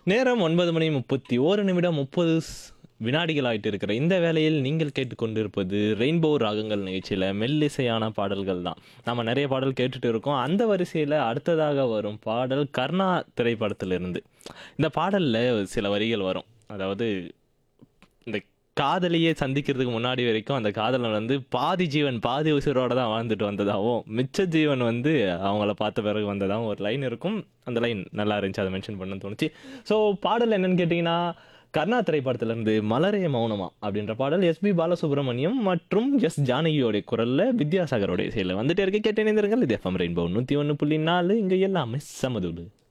நேரம் ஒன்பது மணி முப்பத்தி ஓரு நிமிடம் முப்பது வினாடிகள் ஆயிட்டு இருக்கிற இந்த வேளையில் நீங்கள் கேட்டுக்கொண்டிருப்பது ரெயின்போ ராகங்கள் நிகழ்ச்சியில் மெல்லிசையான பாடல்கள் தான் நம்ம நிறைய பாடல் கேட்டுட்டு இருக்கோம் அந்த வரிசையில் அடுத்ததாக வரும் பாடல் கர்ணா திரைப்படத்திலிருந்து இந்த பாடலில் சில வரிகள் வரும் அதாவது இந்த காதலியை சந்திக்கிறதுக்கு முன்னாடி வரைக்கும் அந்த காதலன் வந்து பாதி ஜீவன் பாதி உசிரோட தான் வாழ்ந்துட்டு வந்ததாகவும் மிச்ச ஜீவன் வந்து அவங்கள பார்த்த பிறகு வந்ததாகவும் ஒரு லைன் இருக்கும் அந்த லைன் நல்லா இருந்துச்சு அதை மென்ஷன் பண்ண தோணுச்சு ஸோ பாடல் என்னன்னு கேட்டிங்கன்னா கர்ணா திரைப்படத்திலிருந்து மலரே மௌனமா அப்படின்ற பாடல் எஸ்பி பாலசுப்ரமணியம் மற்றும் எஸ் ஜானகியோடைய குரல்ல வித்யாசாகரோடைய இசையில் வந்துட்டே இருக்க கேட்டு இணைந்திருங்கள் இது எஃப்எம் ரெயின்போ நூற்றி ஒன்று புள்ளி நாலு இங்கே எல்லாமே சமதுடு